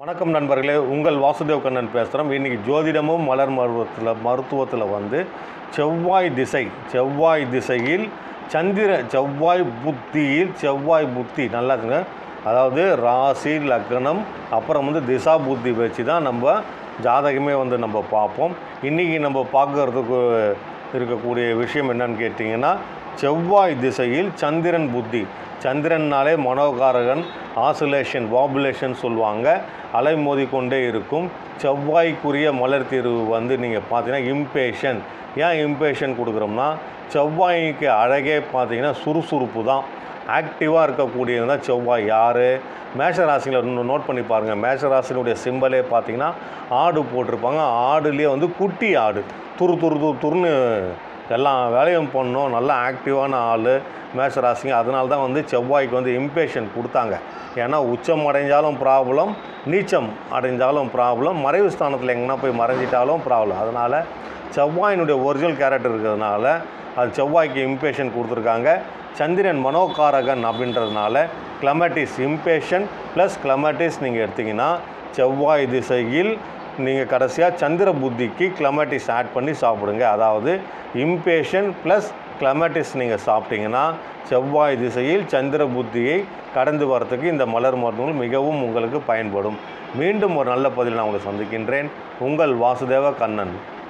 வணக்கம் நண்பர்களே உங்கள் வாசுதேவ் கண்ணன் பேசுகிறோம் இன்றைக்கி ஜோதிடமும் மலர் மருத்துவத்தில் மருத்துவத்தில் வந்து செவ்வாய் திசை செவ்வாய் திசையில் சந்திர செவ்வாய் புத்தியில் செவ்வாய் புத்தி நல்லா இருக்குங்க அதாவது ராசி லக்னம் அப்புறம் வந்து திசா புத்தி வச்சு தான் நம்ம ஜாதகமே வந்து நம்ம பார்ப்போம் இன்றைக்கி நம்ம பார்க்கறதுக்கு இருக்கக்கூடிய விஷயம் என்னன்னு கேட்டிங்கன்னா செவ்வாய் திசையில் சந்திரன் புத்தி சந்திரன்னாலே மனோகாரகன் ஆசிலேஷன் வாபுலேஷன் சொல்லுவாங்க அலை மோதிக்கொண்டே இருக்கும் செவ்வாய்க்குரிய மலர் தீர்வு வந்து நீங்கள் பார்த்தீங்கன்னா இம்பேஷன் ஏன் இம்பேஷன் கொடுக்குறோம்னா செவ்வாய்க்கு அழகே பார்த்தீங்கன்னா சுறுசுறுப்பு தான் ஆக்டிவாக இருக்கக்கூடியது தான் செவ்வாய் யார் மேஷராசியில் இன்னும் நோட் பண்ணி பாருங்கள் மேஷராசினுடைய சிம்பலே பார்த்தீங்கன்னா ஆடு போட்டிருப்பாங்க ஆடுலேயே வந்து குட்டி ஆடு துரு துரு துரு துருன்னு எல்லா வேலையும் பண்ணணும் நல்லா ஆக்டிவான ஆள் மேஷராசிங்க அதனால தான் வந்து செவ்வாய்க்கு வந்து இம்பேஷன் கொடுத்தாங்க ஏன்னா உச்சம் அடைஞ்சாலும் ப்ராப்ளம் நீச்சம் அடைஞ்சாலும் ப்ராப்ளம் மறைவு ஸ்தானத்தில் எங்கன்னா போய் மறைஞ்சிட்டாலும் ப்ராப்ளம் அதனால் செவ்வாயினுடைய ஒரிஜினல் கேரக்டர் இருக்கிறதுனால அது செவ்வாய்க்கு இம்பேஷன் கொடுத்துருக்காங்க சந்திரன் மனோகாரகன் அப்படின்றதுனால கிளமட்டிஸ் இம்பேஷன் ப்ளஸ் கிளமட்டிஸ் நீங்கள் எடுத்திங்கன்னா செவ்வாய் திசையில் நீங்கள் கடைசியாக சந்திர புத்திக்கு கிளமட்டிஸ் ஆட் பண்ணி சாப்பிடுங்க அதாவது இம்பேஷன் ப்ளஸ் கிளமட்டிஸ் நீங்கள் சாப்பிட்டீங்கன்னா செவ்வாய் திசையில் சந்திர புத்தியை கடந்து வரத்துக்கு இந்த மலர் மருந்துகள் மிகவும் உங்களுக்கு பயன்படும் மீண்டும் ஒரு நல்ல பதில் நான் உங்களை சந்திக்கின்றேன் உங்கள் வாசுதேவ கண்ணன்